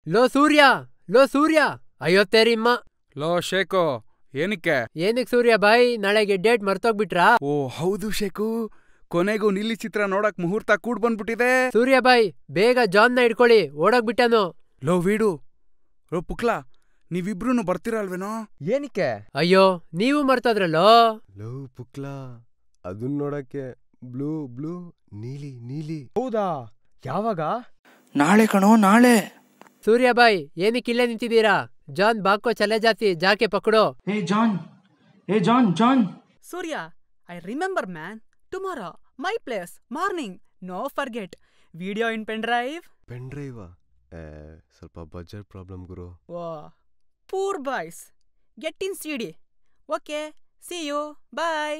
Low ಸೂರ್ಯ low ಸೂರ್ಯ ಅಯ್ಯೋ ತೇರಿಮ್ಮ low ಶೇಖು ಏನಕ್ಕೆ ಏನಕ್ ಸೂರ್ಯ ಬಾಯ್ ನಾಳೆಗೆ ಡೇಟ್ ಮರ್ತೋಗ್ಬಿಟ್ರಾ ಓ ಹೌದು ಶೇಖು ಕೊನೆಗೂ ನಿಲ್ಲಿ ಚಿತ್ರ ನೋಡಕ್ ಮುಹೂರ್ತ ಕೂಡ್ ಬಂದ್ಬಿಟ್ಟಿದೆ ಸೂರ್ಯ ಬಾಯ್ ಬೇಗ ಜಾನ್ನ ಇಡ್ಕೊಳ್ಳಿ ಓಡೋಗ್ಬಿಟ್ಟನು ಲೋ ವೀಡು ಲೋ ಪುಕ್ಲಾ ನೀವಿಬ್ರು ಬರ್ತೀರಲ್ವೇನೋ ಏನಕ್ಕೆ ಅಯ್ಯೋ ನೀವು ಮರ್ತೋದ್ರಲ್ಲೋ ಲವ್ ಪುಕ್ಲಾ ಅದನ್ ನೋಡಕ್ಕೆ ಬ್ಲೂ ಬ್ಲೂ ನೀಲಿ ನೀಲಿ ಹೌದಾ ಯಾವಾಗ ನಾಳೆ ಕಣೋ ನಾಳೆ ಸೂರ್ಯ ಬಾಯ್ ಏನಕ್ಕೆ ಇಲ್ಲೇ ನಿಂತಿದ್ದೀರಾ ಜಾನ್ ಬಾಕೋ ಚಲೆ ಜಾತಿ ಜಾಕೆ ಪಕಡೋ ಏ ಜಾನ್ ಏ John John Surya, I remember, man. Tomorrow, my place, morning. No forget. Video in pendrive. Pendrive ಸ್ವಲ್ಪ ಬಜೆಟ್ ಪ್ರಾಬ್ಲಮ್ ಗುರು Whoa. Poor boys. Get in CD. Okay. See you. Bye.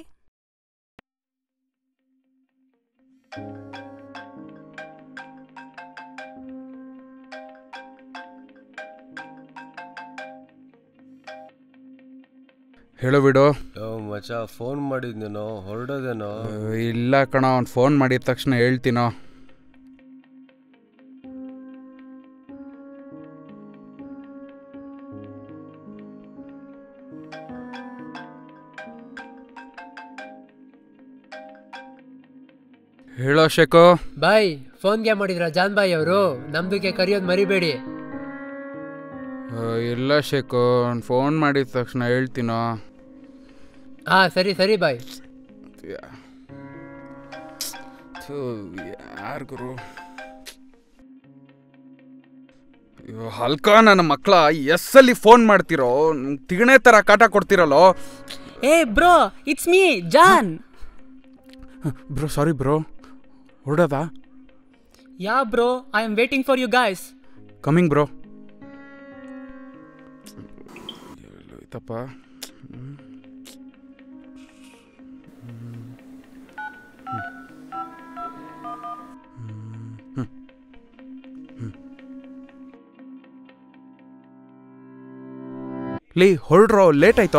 ಹೇಳು ಬಿಡು love ಮಚ phone ಮಾಡಿದ್ನೇನೋ ಹೊರಡೋದೇನೋ ಇಲ್ಲ ಕಣ ಅವ್ನು phone ಮಾಡಿದ ತಕ್ಷಣ ಹೇಳ್ತೀನೋ ಹೇಳೋ ಶೇಖು ಬಾಯ್ ಫೋನ್ಗೆ ಮಾಡಿದ್ರ ಜಾನ್ ಬಾಯ್ ಅವರು ನಮ್ದಕ್ಕೆ ಕರಿಯೋದ್ ಮರಿಬೇಡಿ ಆ, ಇಲ್ಲ ಶೇಖು ಅವ್ನು ಫೋನ್ ಮಾಡಿದ ತಕ್ಷಣ ಹೇಳ್ತೀನೋ ಹಾ ಸರಿ ಸರಿ ಬಾಯ್ ಯಾರು ಗುರು ಅಯ್ಯೋ, ಹಲ್ಕ ನನ್ನ ಮಕ್ಳ ಎಸ್ ಅಲ್ಲಿ ಫೋನ್ ಮಾಡ್ತಿರೋ ನಂಗ್ ತಿಗಣೆ ತರ ಕಾಟ ಕೊಡ್ತಿರಲ್ಲೋ Hey, bro. It's me, John. Bro sorry bro ಹೊರಡೋದಾ yeah, bro. I am waiting for you guys. Coming bro ಎಲ್ಲೋಯ್ತಪ್ಪ ಲೇ ಹೊರಡ್ರೋ ಲೇಟ್ ಆಯ್ತೋ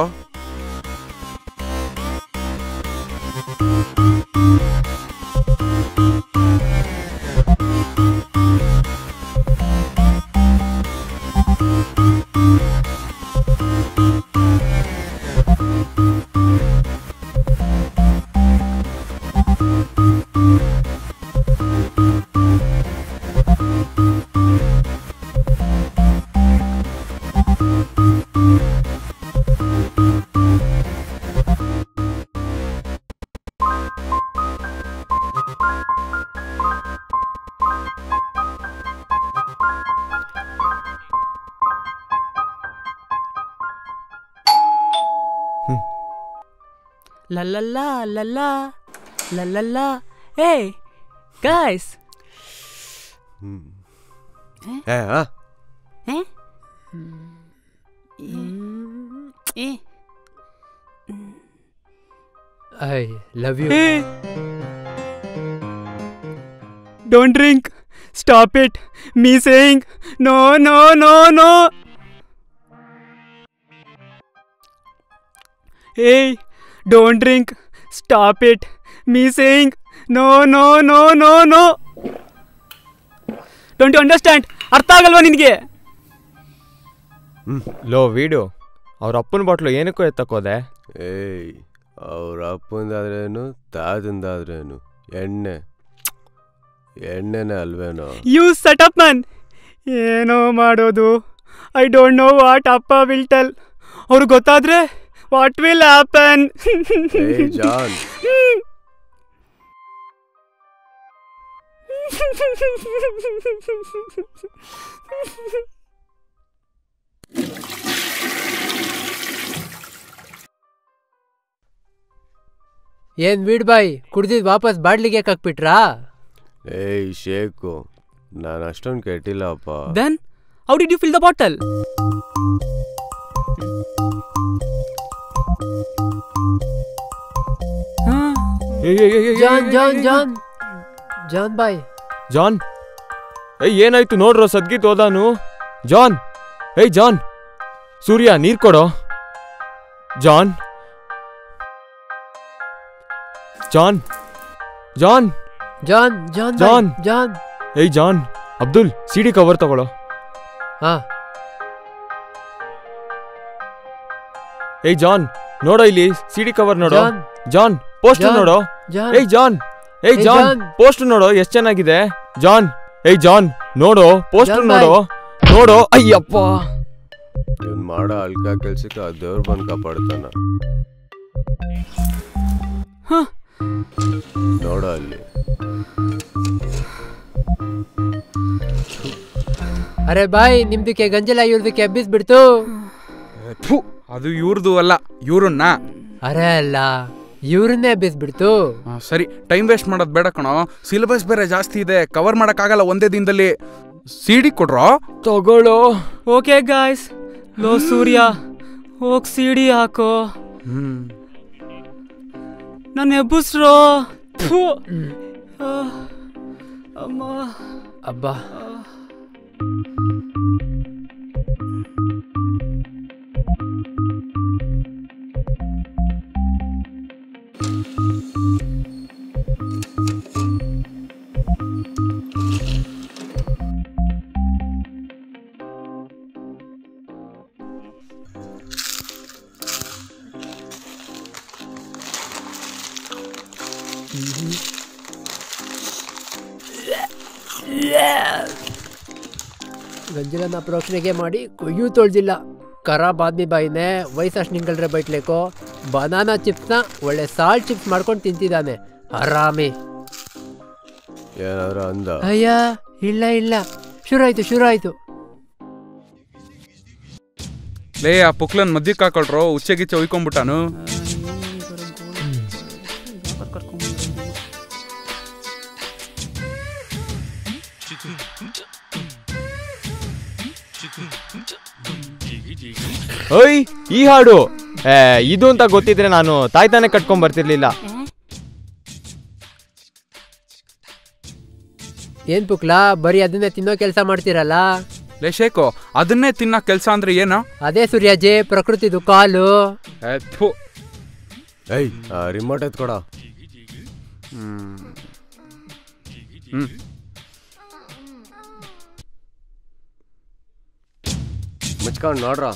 La la la la la. La la la. Hey, guys. Hmm ಏ ಆ Eh? Eh? I love you Hey. Don't drink. Stop it. Me saying no, no, no, no. Hey, don't drink. Stop it. Me saying no, no, no, no, no. Don't you understand? ಅರ್ಥ ಆಗಲ್ವಾ ನಿನಗೆ low ವೀಡು ಅವ್ರ ಅಪ್ಪನ bottle ಏನಕ್ಕೋ ಎತ್ತಕ್ಕೋದೆ ಏಯ್ ಅವ್ರ ಅಪ್ಪಂದಾದ್ರೇನು ತಾತಂದಾದ್ರೇನು ಎಣ್ಣೆ ಎಣ್ಣೆನೇ ಅಲ್ವೇನೋ ಯು ಸೆಟ್ ಅಪ್ ಮನ್ ಏನೋ ಮಾಡೋದು ಐ ಡೋಂಟ್ ನೋ ವಾಟ್ ಅಪ್ಪ ವಿಲ್ ಟೆಲ್ ಅವ್ರಿಗೆ ಗೊತ್ತಾದ್ರೆ ವಾಟ್ ವಿಲ್ ಹ್ಯಾಪನ್ ಏಯ್ ಜಾನ್ ಏನ್ ವೀಡ್ ಬಾಯ್ ಕುಡ್ದಿದ್ ವಾಪಸ್ ಬಾಡ್ಲಿಗೆ ಕಕ್ಬಿಟ್ರಾ ಏಯ್ ಶೇಕು ನಾನು ಅಷ್ಟೊಂದು ಕೆಟ್ಟಿಲ್ಲಪ್ಪ then how did you fill the bottle John John John John boy John ಏಯ್ ಏನಾಯ್ತು ನೋಡ್ರೋ ಸದ್ಗಿತ್ ಹೋದಾನು ಜಾನ್ ಏಯ್ ಜಾನ್ ಸೂರ್ಯ ನೀರ್ ಕೊಡೋ John John John John John John. John ಏಯ್ ಜಾನ್ ಅಬ್ದುಲ್ ಸಿಡಿ ಕವರ್ ತಗೊಳ್ಳೋ ಹಾ ಏಯ್ ಜಾನ್ ನೋಡೋ ಇಲ್ಲಿ ಸಿಡಿ ಕವರ್ ನೋಡು ಜಾನ್ ಜಾನ್ ಪೋಸ್ಟ್ ಜಾನ್. ನೋಡು ಜಾನ್ ಏಯ್ ಜಾನ್ ಏಯ್ ಏಯ್ ಜಾನ್ ಜಾನ್. ಪೋಸ್ಟ್ ನೋಡು ಎಷ್ಟ್ ಚೆನ್ನಾಗಿದೆ ಜಾನ್ ಏಯ್ ಜಾನ್ ನೋಡು ಪೋಸ್ಟ್ ಜಾನ್ ನೋಡು ನೋಡು ಅಯ್ಯಪ್ಪ ಇವ್ನು ಮಾಡೋ ಅಲ್ಕ ಕೆಲ್ಸಕ್ಕೆ ಆ ದೇವ್ರು ಬಂದು ಕಾಪಾಡ್ತಾನ ಹ. ನೋಡ ಅಲ್ಲಿ ಅರೆ ಬಾಯ್ ನಿಮ್ದಕ್ಕೆ ಗಂಜಲ ಇವ್ರದಕ್ಕೆ ಎಬ್ಬಿಸ್ಬಿಡ್ತು ಥು, ಅದು ಇವ್ರದು ಅಲ್ಲ ಇವ್ರನ್ನ ಅರೆ ಅಲ್ಲ ಇವ್ರನ್ನೇ ಎಬ್ಬಿಸ್ಬಿಡ್ತು ಆ, ಸರಿ ಟೈಮ್ ವೇಸ್ಟ್ ಮಾಡೋದು ಬೇಡ ಕಣೋ ಸಿಲೆಬಸ್ ಬೇರೆ ಜಾಸ್ತಿ ಇದೆ ಕವರ್ ಮಾಡೋಕ್ಕಾಗಲ್ಲ ಒಂದೇ ದಿನದಲ್ಲಿ ಸಿ ಡಿ ಕೊಡ್ರೋ ತಗೊಳ್ಳೋ ಓಕೆ ಗಾಯ್ಸ್ ಲೋ ಸೂರ್ಯ ಹೋಗ್ ಸಿಡಿ ಹಾಕೋ ಹ್ಮ್ ನನ್ನ ಎಬ್ಬುಸ್ರೋ ಥು. ಆ, ಅಮ್ಮ ಅಬ್ಬಾ ಗಂಜಲನ ಪ್ರೋಕ್ಷಣೆಗೆ ಮಾಡಿ ಕೊಯ್ಯೂ ತೊಳ್ದಿಲ್ಲ ಖರಾಬ್ ಆದ್ಮಿ ಬಾಯಿನೇ ವಯಸ್ಸಷ್ಟು ನಿಂಗಳ್ರೆ ಬೈಟ್ಲೇಕೋ ಬನಾನಾ ಚಿಪ್ಸ್ನ ಒಳ್ಳೆ ಸಾಲ್ಟ್ ಚಿಪ್ಸ್ ಮಾಡ್ಕೊಂಡು ತಿಂತಿದ್ದಾನೆ ಆರಾಮಿ ಏನಾದ್ರು ಅಂದ ಅಯ್ಯ ಇಲ್ಲ ಇಲ್ಲ ಶುರು ಆಯ್ತು ಶುರು ಆಯ್ತು ಲೇ ಆ ಪುಕ್ಲನ್ ಮದ್ಯಕ್ಕೆ ಹಾಕೊಳ್ರೋ ಉಚ್ಚೆ ಗಿಚ್ಚೆ ಉಯ್ಕೊಂಬಿಟ್ಟಾನು ಓಯ್ ಈ ಹಾಡು ಏ ಇದು ಅಂತ ಗೊತ್ತಿದ್ರೆ ನಾನು ತಾಯ್ತಾನೆ ಕಟ್ಕೊಂಡ್ ಬರ್ತಿರ್ಲಿಲ್ಲ ಏನ್ ಪುಕ್ಲಾ ಬರೀ ಅದನ್ನೇ ತಿನ್ನೋ ಕೆಲಸ ಮಾಡ್ತೀರಲ್ಲ ಲೇ ಶೇಖು ಅದನ್ನೇ ತಿನ್ನೋ ಕೆಲಸ ಅಂದ್ರೆ ಏನು ಅದೇ ಸೂರ್ಯಾಜಿ ಪ್ರಕೃತಿದು ಕಾಲು ಏ, ಥು. ಏಯ್ ಆ ರಿಮೋಟ್ ಎತ್ಕೊಡ ಹ್ಮ್ ಹ್ಮ್ ಮುಚ್ಕೊಂಡು ನೋಡ್ರ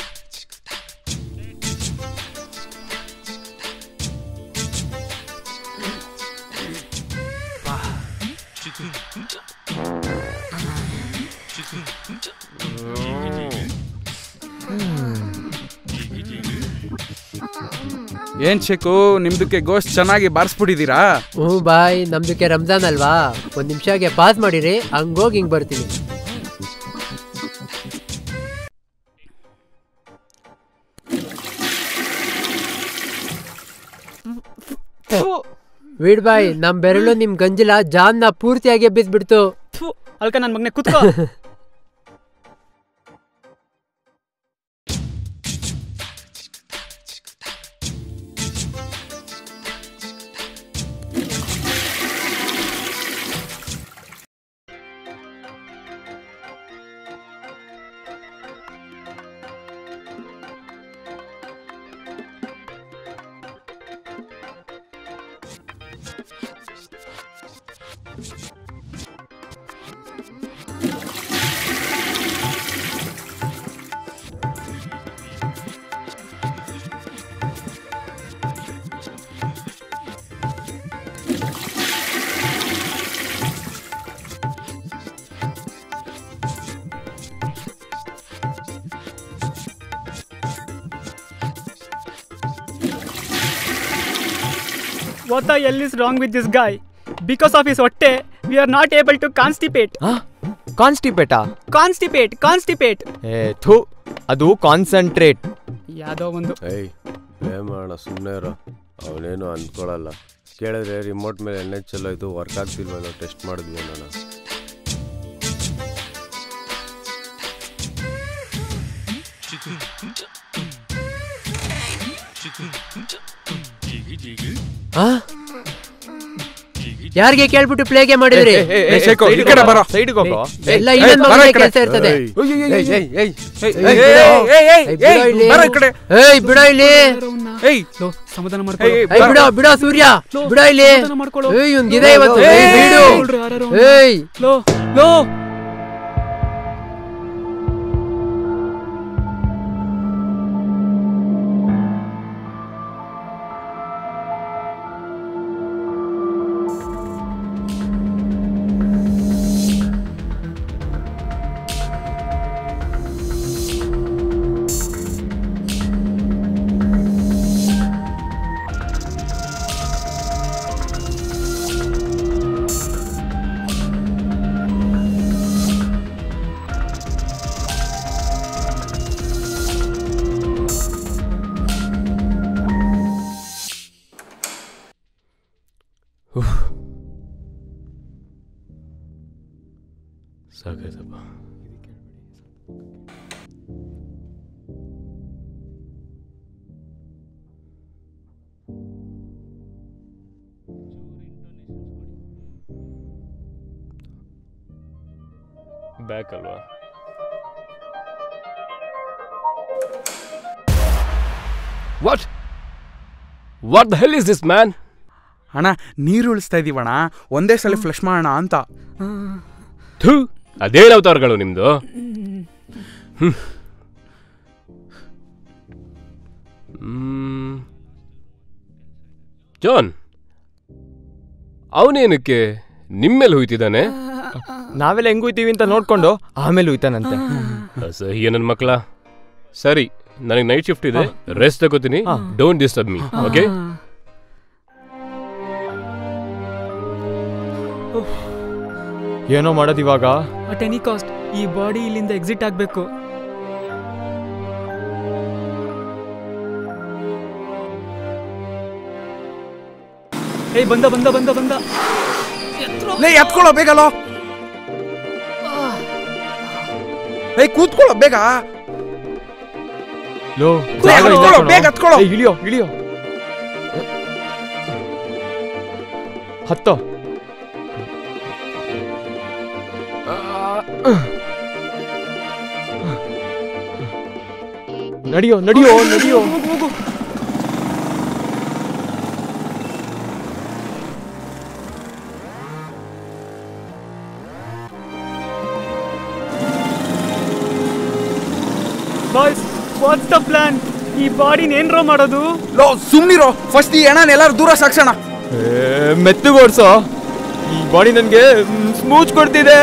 ಏನ್ ಶೇಖು ನಿಮ್ದಕ್ಕೆ ಗೋಸ್ಟ್ ಚೆನ್ನಾಗಿ ಬಾರಿಸ್ಬಿಟ್ಟಿದ್ದೀರಾ ಹ್ಞೂ ಬಾಯ್ ನಮ್ದಕ್ಕೆ ರಂಜಾನ್ ಅಲ್ವಾ ಒಂದ್ ನಿಮಿಷಗೆ ಪಾಸ್ ಮಾಡಿರಿ ಹಂಗೋಗಿ ಹಿಂಗ್ ಬರ್ತೀನಿ ವೀಡ್ ಬಾಯ್ ನಮ್ ಬೆರಳು ನಿಮ್ ಗಂಜಿಲ ಜಾನ್ನ ಪೂರ್ತಿಯಾಗಿ ಎಬ್ಬಿಸ್ಬಿಡ್ತು ಥು, ಅಲ್ಕ ನನ್ನ ಮಗನೆ ಕುತ್ಕೋ What the hell is wrong with this guy? Because of his ಹೊಟ್ಟೆ we are not able to constipate. ಕಾನ್ಸ್ಟಿಪೇಟಾ Constipate, constipate. ಏ ಥೂ ಅದು ಕಾನ್ಸಂಟ್ರೇಟ್ ಯಾವ್ದೋ ಒಂದು ಏಯ್ ಏನ್ ಮಾಡೋಣ ಸುಮ್ಮನೆ ಇರೋ ಅವನೇನು ಅಂದ್ಕೊಳಲ್ಲ ಕೇಳಿದ್ರೆ ರಿಮೋಟ್ ಮೇಲೆ ಎಣ್ಣೆ ಚೆಲ್ಲೋಯ್ತು ವರ್ಕ್ ಆಗ್ತಿಲ್ವಲ್ಲ ಟೆಸ್ಟ್ ಮಾಡಿದ್ವಿ ನಾನು ಆ? ಯಾರಿಗೆ ಕೇಳ್ಬಿಟ್ಟು ಪ್ಲೇಗೆ ಮಾಡಿದ್ರಿ ಏ, ಶೇಖು, ಈ ಕಡೆ ಬರೋ. ಸೈಡ್ಗೆ ಹೋಗೋ ಎಲ್ಲ ಏಯ್, ಇನ್ನೊಂದ್ ಬರೋ ಈ ಮಗನಿಗೆ ಕಡೆ. ಕೆಲಸ ಇರ್ತದೆ ಏಯ್, ಏಯ್, ಏಯ್, ಏಯ್. ಏಯ್, ಏಯ್, ಏಯ್, ಬಿಡು. ಏಯ್, ಏಯ್, ಏಯ್, ಬಿಡು ಏಯ್, ಇಲ್ಲಿ. ಬರೋ ಈ ಕಡೆ ಏಯ್ ಬಿಡೋ ಇಲ್ಲಿ ಏಯ್ ಲೋ ಸಮಾಧಾನ ಏಯ್, ಮಾಡ್ಕೊಳ್ಳೋ ಏಯ್, ಏಯ್ ಬರೋ. ಬಿಡೋ ಬಿಡೋ ಸೂರ್ಯ ಬಿಡೋ ಇಲ್ಲಿ ಸಮಾಧಾನ ಮಾಡ್ಕೊಳ್ಳೋ. ಏಯ್ ಇವ್ನ್ ಗಿದೆ ಇವತ್ತು ಏಯ್, ಏಯ್, ಬಿಡು ನೋಡ್ರಿ ಯಾರ್ಯಾರೋ ಅವ್ನ. ಏಯ್ ಲೋ ಲೋ ಸಾಕಾಯ್ತಪ್ಪ ಬ್ಯಾಕ್ ಅಲ್ವಾ what what the hell is this man ಅಣ್ಣ ನೀರು ಉಳಿಸ್ತಾ ಇದೀವಣ್ಣ ಒಂದೇ ಸಲ ಫ್ಲಶ್ ಮಾಡೋಣ ಅಂತ ಥೂ ಅದೇನು ಅವತಾರಗಳು ನಿಮ್ದು ಹ್ಮ್. ಹ್ಮ್. ಜಾನ್ ಅವನೇನಕ್ಕೆ ನಿಮ್ಮೇಲೆ ಹೋಯ್ತಿದ್ದಾನೆ ನಾವೆಲ್ಲ ಹೆಂಗುಯ್ತೀವಿ ಅಂತ ನೋಡ್ಕೊಂಡು ಆಮೇಲೆ ಉಯ್ತಾನಂತೆ ಅಸಹ್ಯ ನನ್ನ ಮಕ್ಕಳ ಸರಿ ನನಗೆ ನೈಟ್ ಶಿಫ್ಟ್ ಇದೆ ರೆಸ್ಟ್ ತಗೋತೀನಿ ಡೋಂಟ್ ಡಿಸ್ಟರ್ಬ್ ಮೀ ಓಕೆ ಏನೋ ಮಾಡೋದು ಇವಾಗ ಅಟ್ ಎನಿ ಕಾಸ್ಟ್ ಈ ಬಾಡಿ ಇಲ್ಲಿಂದ ಎಕ್ಸಿಟ್ ಆಗಬೇಕು ಏಯ್ ಬಂದ ಬಂದ ಬಂದ ಬಂದ ಲೇ ಎತ್ಕೊಳ್ಳೋ ಬೇಗಲೋ ಏಯ್ ಕೂತ್ಕೊಳ್ಳೋ ಬೇಗ ಲೋ ಬೇಗ ಜಾಗ ಇಲ್ಲ ಹತ್ಕೊಳ್ಳೋ, ಕಣೋ. ಬೇಗ ಹತ್ಕೊಳ್ಳೋ. ಏಯ್, ಇಳಿಯೋ ಇಳಿಯೋ ಹತ್ತೋ ನಡಿಯೋ ನಡಿಯೋ ನಡಿಯೋ ಬಾಯ್ಸ್ ವಾಟ್ಸ್ ದ ಪ್ಲಾನ್ ಈ ಬಾಡಿನ ಏನ್ರೋ ಮಾಡೋದು ಲೋ ಸುಮ್ನಿರೋ ಫಸ್ಟ್ ಈ ಎಣ್ಣನ ಎಲ್ಲಾರು ದೂರ ಸಾಕ್ಸೋಣ ಮೆತ್ತಗೋಡ್ಸೋ ಈ ಬಾಡಿ ನನ್ಗೆ ಸ್ಮೂಚ್ ಕೊಡ್ತಿದೆ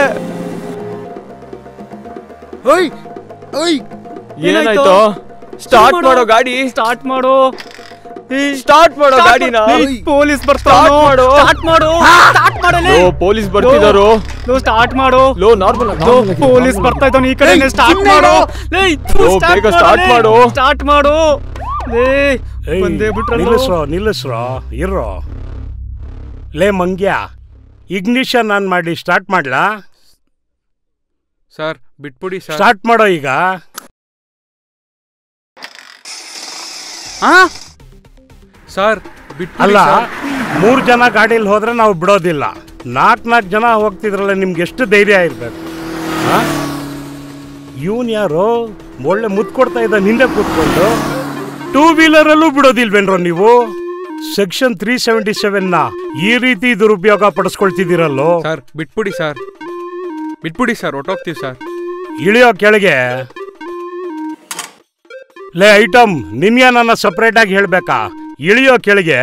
ಓಯ್ ಓಯ್ ಏನಾಯ್ತು ಸ್ಟಾರ್ಟ್ ಮಾಡೋ ಗಾಡಿ ಸ್ಟಾರ್ಟ್ ಮಾಡೋ ಸ್ಟಾರ್ಟ್ ಮಾಡೋ ಗಾಡಿನ ಪೊಲೀಸ್ Start ಬರ್ತಾರೋ ಮಾಡು. ಸ್ಟಾರ್ಟ್ ಮಾಡು ಸ್ಟಾರ್ಟ್ ಮಾಡಲೇ ಲೋ ಪೊಲೀಸ್ ಬರ್ತಿದಾರೋ ಲೋ ಸ್ಟಾರ್ಟ್ ಮಾಡು ಲೋ ನಾರ್ಮಲ್ ಲೋ ಪೊಲೀಸ್ ಬರ್ತಾ ಇದ್ದಾನೆ ಈ ಕಡೆ ಸ್ಟಾರ್ಟ್ ಸುಮ್ನೆ ಮಾಡು ಇರು. ಲೇ ಲೋ, ಬೇಗ start ಮಾಡು. ಸ್ಟಾರ್ಟ್ ಮಾಡು ಲೇ ಬಂದೇ ಬಿಟ್ರಲ್ಲ ನಿಲ್ಲಿಸ್ರೋ ನಿಲ್ಲಿಸ್ರೋ ಇರೋ ಲೇ ಮಂಗ್ಯ ಇಗ್ನಿಷನ್ ಆನ್ ಮಾಡಿ ಸ್ಟಾರ್ಟ್ ಮಾಡ್ಲಾ ಸರ್ ಬಿಟ್ಬಿಡಿ ಸರ್ ಸ್ಟಾರ್ಟ್ ಮಾಡೋ ಈಗ ಹಾ ಸರ್ ಬಿಟ್ಬಿಡಿ ಅಲ್ಲ ಸರ್. ಮೂರ್ ಜನ ಗಾಡಿಯಲ್ಲಿ ಹೋದ್ರೆ ನಾವು ಬಿಡೋದಿಲ್ಲ ನಾಲ್ಕು ನಾಲ್ಕು ಜನ ಹೋಗ್ತಿದ್ರಲ್ಲ ನಿಮ್ಗೆ ಎಷ್ಟು ಧೈರ್ಯ ಇರ್ಬೇಕು ಇವನ್ ಯಾರು ಒಳ್ಳೆ ಮುತ್ ಕೊಡ್ತಾ ಇದ್ದ ಹಿಂದೆ ಕೂತ್ಕೊಂಡು ಟೂ ವೀಲರಲ್ಲೂ ಬಿಡೋದಿಲ್ವೇನ್ರೋ ನೀವು ಸೆಕ್ಷನ್ ತ್ರೀ ಸೆವೆಂಟಿ ಸೆವೆನ್ ನ ಈ ರೀತಿ ದುರುಪಯೋಗ ಪಡಿಸ್ಕೊಳ್ತಿದ್ದೀರಲ್ಲೋ ಸರ್ ಬಿಟ್ಬಿಡಿ ಸರ್ ಬಿಟ್ಬಿಡಿ ಸರ್ ಹೊಟ್ಟೋಗ್ತೀವಿ ಸರ್ ಇಳಿಯೋ ಕೆಳಗೆ ಲೇ ಐಟಮ್ ನಿನ್ಗೆ ನನ್ನ ಸಪ್ರೇಟ್ ಆಗಿ ಹೇಳ್ಬೇಕಾ ಇಳಿಯೋ ಕೆಳಗೆ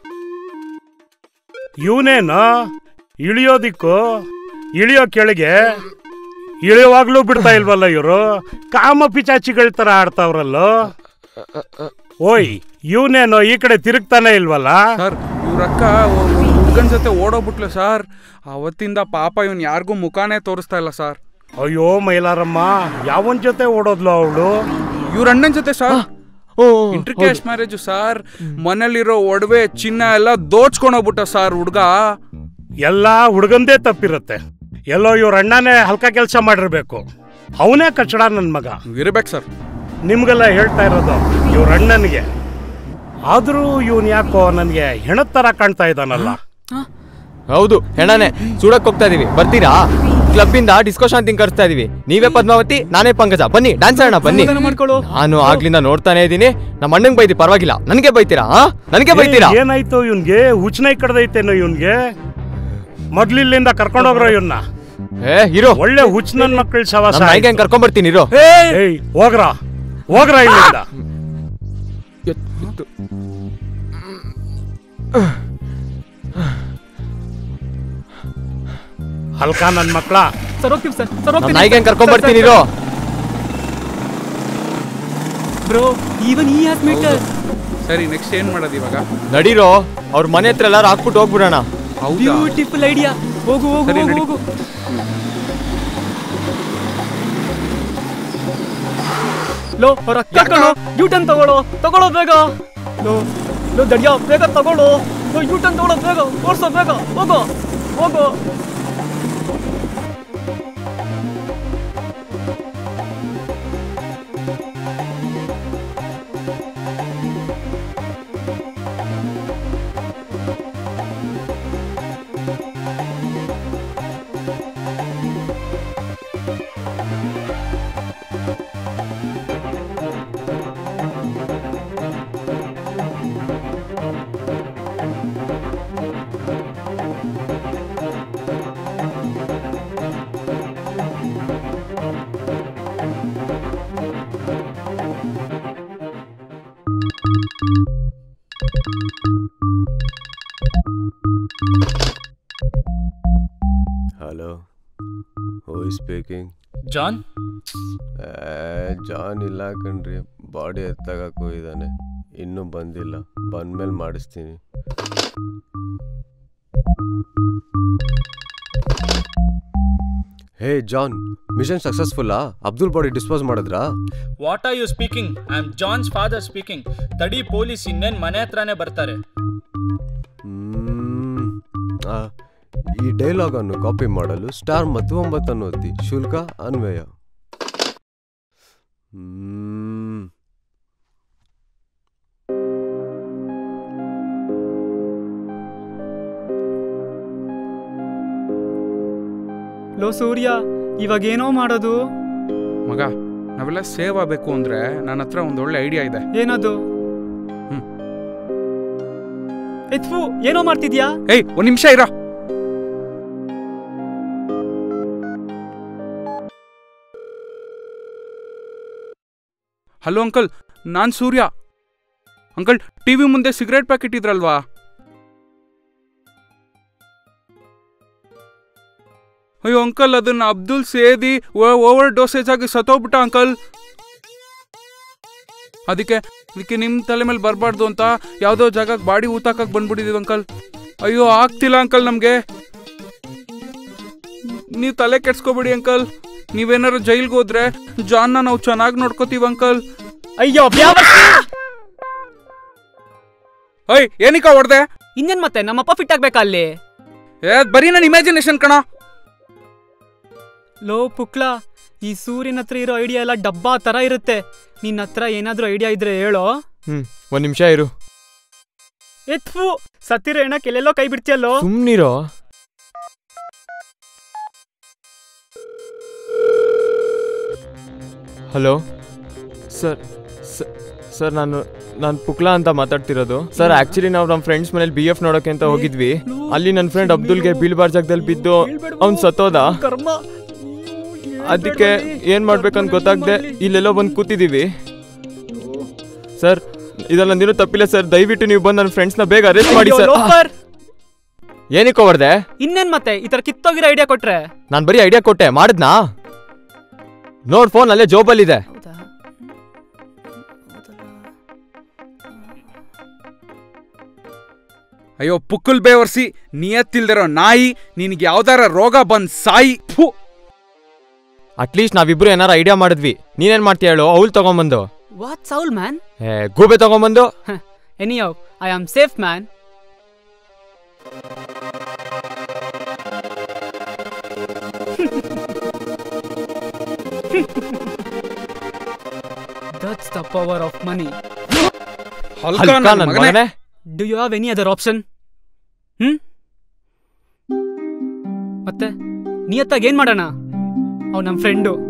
ಇವನೇನು ಇಳಿಯೋದಿಕ್ಕೂ ಇಳಿಯೋ ಕೆಳಗೆ ಇಳಿಯುವಾಗ್ಲೂ ಬಿಡ್ತಾ ಇಲ್ವಲ್ಲ ಇವರು ಕಾಮ ಪಿಚಾಚಿಗಳ ತರ ಆಡ್ತಾವ್ರಲ್ಲೋ ಓಯ್ ಇವನೇನೋ ಈ ಕಡೆ ತಿರುಗ್ತಾನೆ ಇಲ್ವಲ್ಲ ಸರ್ ಇವ್ರಕ್ಕ ಒಂದು ಹುಡ್ಗನ್ ಜೊತೆ ಓಡೋಗ್ಬಿಟ್ಲು ಸರ್ ಅವತ್ತಿಂದ ಪಾಪ ಇವನ್ ಯಾರಿಗೂ ಮುಖಾನೇ ತೋರಿಸ್ತಾ ಇಲ್ಲ ಸರ್ ಅಯ್ಯೋ ಮೈಲಾರಮ್ಮ ಯಾವನ್ ಜೊತೆ ಓಡೋದ್ಲು ಅವಳು ಇವ್ರ ಅಣ್ಣನ್ ಜೊತೆ sir inter caste marriage sir ಮನೇಲಿರೋ ಒಡವೆ ಚಿನ್ನ ಎಲ್ಲ ದೋಚ್ಕೊಂಡು ಹೋಗ್ಬಿಟ್ಟ ಸರ್ ಹುಡ್ಗ ಎಲ್ಲ ಹುಡುಗಂದೇ ತಪ್ಪಿರುತ್ತೆ ಎಲ್ಲೋ ಇವ್ರ ಅಣ್ಣನೇ ಹಲ್ಕ ಕೆಲಸ ಮಾಡಿರ್ಬೇಕು ಅವನೇ ಕಚ್ಚಡ ನನ್ನ ಮಗ ಇರ್ಬೇಕು ಸರ್ ನಿಮ್ಗೆಲ್ಲ ಹೇಳ್ತಾ ಇರೋದು ಇವ್ರ ಅಣ್ಣನಿಗೆ ಆದ್ರೂ ಇವನ್ ಯಾಕೋ ನನಗೆ ಹೆಣದ ತರ ಕಾಣ್ತಾ ಇದ್ದಾನಲ್ಲ ಹೌದು ಹೆಣನೆ ಸುಡಕ್ ಹೋಗ್ತಾ ಇದೀವಿ ಬರ್ತೀರಾ ಕ್ಲಬ್ ಇಂದ ಡಿಸ್ಕೋ ಶಾಂತಿಂಗ್ ಕರ್ಸ್ತಾ ಇದೀವಿ ನೀವೇ ಪದ್ಮಾವತಿ ನಾನೇ ಪಂಕಜ ಬನ್ನಿ ಡ್ಯಾನ್ಸ್ ಆಡೋಣ ಬನ್ನಿ ಸಮಾಧಾನ ಮಾಡ್ಕೊಳ್ಳು ನಾನು ಆಗ್ಲಿಂದ ನೋಡ್ತಾನೆ ಇದೀನಿ ನಮ್ಮ ಅಣ್ಣಂಗ್ ಬೈದಿ ಪರವಾಗಿಲ್ಲ ನನಗೆ ಬೈತೀರಾ ಆ? ನನಗೆ ಬೈತೀರಾ ಏ- ಏನಾಯ್ತು ಇವನ್ಗೆ ಹುಚ್ಚನೈ ಕಡ್ದೈತೇನೋ ಇವನ್ಗೆ ಮೊದ್ಲಿಲ್ಲಿಂದ ಕರ್ಕೊಂಡೋಗ್ರೋ ಇವನ್ನ ಏ ಇರೋ ಒಳ್ಳೆ ಹುಚ್ಚ ನನ್ ಮಕ್ಕಳ ಸವಾಸ ನಮ್ಮ ನಾಯಿಗೆ ಆಯ್ತು. ಕರ್ಕೊಂಡ್ ಬರ್ತೀನಿ ಇರೋ ಏಯ್ ಹೋಗ್ರ ಹೋಗ್ರ ಇಲ್ಲಿಂದ ಹಲ್ಕ ನನ್ ಮಕ್ಳ ಸರ್ ಹೋಗ್ತೀವಿ ಸರ್ ಸರ್ ನಮ್ಮ ನಾಯಿಗೆ ಕರ್ಕೊಂಡ್ ಬರ್ತೀನಿ ಇರೋ bro even he has meter ಸರಿ ನೆಕ್ಸ್ಟ್ ಏನ್ ಮಾಡೋದು ಇವಾಗ ನಡೀರೋ ಅವ್ರ ಮನೆ ಹತ್ರ ಎಲ್ಲಾರು ಹಾಕ್ಬಿಟ್ಟು ಹೋಗ್ಬಿಡೋಣ ಹೌದಾ ಬ್ಯೂಟಿಫುಲ್ ಐಡಿಯಾ ಹೋಗು ಹೋಗು ಸರಿ, ಹೋಗು ನಡಿ. ಹೋಗು ಲೋ ಅವ್ರ ಅಕ್ಕ ಕಣೋ ಯೂಟನ್ ತಗೊಳ್ಳೋ ತಗೊಳ್ಳೋ ಬೇಗ ಲೋ ಲೋ ದಡ್ಯ ಬೇಗ ತಗೊಳ್ಳೋ ಲೋ ಯೂಟನ್ ತಗೊಳ್ಳೋ ಬೇಗ ಓಡ್ಸೋ ಬೇಗ ಹೋಗೋ ಹೋಗೋ hello who speaking John John ಇಲ್ಲ ಕಣ್ರಿ ಬಾಡಿ ಎತ್ತಾಗಕ್ಕೆ ಹೋಗಿದ್ದಾನೆ ಇನ್ನೂ ಬಂದಿಲ್ಲ ಬಂದ್ಮೇಲೆ ಮಾಡಿಸ್ತೀನಿ ಹೇ ಜಾನ್ ಮಿಷನ್ ಸಕ್ಸಸ್ಫುಲ್ಲಾ ಅಬ್ದುಲ್ ಬಾಡಿ ಡಿಸ್ಪೋಸ್ ಮಾಡಿದ್ರಾ what are you speaking I am John's father speaking ತಡಿ ಪೊಲೀಸ್ ಇನ್ನೇನ್ ಮನೆ ಹತ್ರನೇ ಬರ್ತಾರೆ ಮ್ಮ್. ಆ, ಈ ಡೈಲಾಗ್ ಅನ್ನು ಕಾಪಿ ಮಾಡಲು ಸ್ಟಾರ್ ಮತ್ತು ಒಂಬತ್ತನ್ನು ಒತ್ತಿ ಶುಲ್ಕ ಅನ್ವಯ ಮ್ಮ್. ಲೋ ಸೂರ್ಯ ಇವಾಗ ಏನೋ ಮಾಡೋದು ಮಗ ನಾವೆಲ್ಲ ಸೇವ್ ಆಗಬೇಕು ಅಂದ್ರೆ ನನ್ನ ಹತ್ರ ಒಂದು ಒಳ್ಳೆ ಐಡಿಯಾ ಇದೆ ಏನದು ಹ್ಮ್. ಎತ್ಫು ಏನೋ ಮಾಡ್ತಿದ್ಯಾ ಏಯ್ ಒಂದ್ ನಿಮಿಷ ಇರ ಹಲೋ ಅಂಕಲ್ ನಾನ್ ಸೂರ್ಯ ಅಂಕಲ್ ಟಿವಿ ಮುಂದೆ ಸಿಗರೇಟ್ ಪ್ಯಾಕೆಟ್ ಇದ್ರಲ್ವಾ ಅಯ್ಯೋ ಅಂಕಲ್ ಅದನ್ನ ಅಬ್ದುಲ್ ಸೇದಿ ಓವರ್ ಡೋಸೇಜ್ ಆಗಿ ಸತ್ತೋಗ್ಬಿಟ್ಟ ಅಂಕಲ್ ಅದಕ್ಕೆ ಅದಕ್ಕೆ ನಿಮ್ಮ ತಲೆ ಮೇಲೆ ಬರಬಾರ್ದು ಅಂತ ಯಾವುದೋ ಜಾಗಕ್ಕೆ ಬಾಡಿ ಊತಾಕಕ್ಕೆ ಬಂದ್ಬಿಟ್ಟಿದೀವಿ ಅಂಕಲ್ ಅಯ್ಯೋ ಆಗ್ತಿಲ್ಲ ಅಂಕಲ್ ನಮಗೆ ನೀವು ತಲೆ ಕೆಡ್ಸ್ಕೊಬೇಡಿ ಅಂಕಲ್ ನೀವೇನಾರು ಜೈಲ್ಗೆ ಹೋದ್ರೆ ಜಾನ್ನ ನಾವು ಚೆನ್ನಾಗಿ ನೋಡ್ಕೋತೀವಿ ಅಂಕಲ್ ಅಯ್ಯೋ ಬ್ಯಾವ ಅಯ್ ಏನಕ್ಕ ಹೊಡ್ದೆ ಇನ್ನೇನ್ ಮತ್ತೆ ನಮ್ಮಪ್ಪ ಫಿಟ್ ಆಗ್ಬೇಕಾ ಅಲ್ಲಿ ಏ ಬರೀ ನನ್ನ ಇಮ್ಯಾಜಿನೇಷನ್ ಕಣ ಲೋ ಪುಕ್ಲ ಈ ಸೂರ್ಯನ ಹತ್ರ ಇರೋ ಐಡಿಯಾ ಎಲ್ಲ ಡಬ್ಬಾ ತರ ಇರುತ್ತೆ ನಿನ್ನ ಹತ್ರ ಏನಾದ್ರೂ ಐಡಿಯಾ ಇದ್ರೆ ಹೇಳೋ ಹ್ಮ್ ಒಂದ್ ನಿಮಿಷ ಇರು ಎತ್ಫು ಸತ್ತಿರೋ ಹೆಣಕ್ಕೆ ಎಲ್ಲೆಲ್ಲೋ ಕೈ ಬಿಡ್ತಿಯಲ್ಲೋ ಸುಮ್ನಿರೋ ಹಲೋ ಸರ್ ಸ- ಸರ್ ನಾನು ನಾನು ಪುಕ್ಲಾ ಅಂತ ಮಾತಾಡ್ತಿರೋದು ಸರ್ ಆಕ್ಚುಲಿ ನಾವು ನಮ್ಮ ಫ್ರೆಂಡ್ಸ್ ಮನೇಲಿ ಬಿ ಎಫ್ ನೋಡೋಕೆ ಅಂತ ಹೋಗಿದ್ವಿ ಅಲ್ಲಿ ನನ್ನ ಫ್ರೆಂಡ್ ಅಬ್ದುಲ್ಗೆ ಬೀಳ್ಬಾರ್ ಜಾಗದಲ್ಲಿ ಬಿದ್ದು ಅವ್ನು ಸತ್ತೋದ ಕರ್ಮ ಅದಕ್ಕೆ ಏನ್ ಮಾಡ್ಬೇಕಂತ ಗೊತ್ತಾಗ್ದೆ ಇಲ್ಲೆಲ್ಲೋ ಬಂದು ಕೂತಿದೀವಿ ಸರ್ ಇದೆಲ್ಲ ನೀನು ತಪ್ಪಿಲ್ಲ ಸರ್ ದಯವಿಟ್ಟು ನೀವು ಬಂದು ನನ್ನ ಫ್ರೆಂಡ್ಸ್ನ ಬೇಗ ಅರೆಸ್ಟ್ ಮಾಡಿ ಅಯ್ಯೋ, ಸರ್ ಲೋಫರ್. ಏನಕ್ಕೆ ಹೊಡೆದೆ ಇನ್ನೇನ್ ಮತ್ತೆ ಈ ತರ ಕಿತ್ತೋಗಿರೋ ಐಡಿಯಾ ಕೊಟ್ರೆ ನಾನು ಬರೀ ಐಡಿಯಾ ಕೊಟ್ಟೆ ಮಾಡಿದ್ನಾ ನೋಡ್ ಫೋನ್ ಅಲ್ಲೇ ಜೋಬಲ್ಲಿದೆ ಅಯ್ಯೋ ಪುಕ್ಕಲ್ ಬೇವರ್ಸಿ ನಿಯತ್ತಿಲ್ದಿರೋ ನಾಯಿ ನಿನಗೆ ಯಾವ್ದಾರ ರೋಗ ಬಂದ್ ಸಾಯಿ ಫು ಅಟ್ಲೀಸ್ಟ್ ನಾವಿಬ್ರು ಏನಾರ ಐಡಿಯಾ ಮಾಡಿದ್ವಿ ನೀನೇನ್ ಮಾಡ್ತೀಯ ಹೇಳು ಅವಳು ತಗೊಂಬಂದು ವಾಟ್ ಸೌಲ್ ಮ್ಯಾನ್ ಏ ಗೂಬೆ ತಗೊಂಬಂದು ಎನಿಯೋ I am safe man That's the power of money. ಹಲ್ಕ ಹಲ್ಕ ನನ್ ನನ್ ಮಗನೇ. ಮಗನೇ Do you have any other option? ಹ್ಮ್ ಮತ್ತೆ ನಿಯತ್ತಾಗಿ ಏನ್ ಮಾಡೋಣ ಅವ್ ನಮ್ಮ ಫ್ರೆಂಡು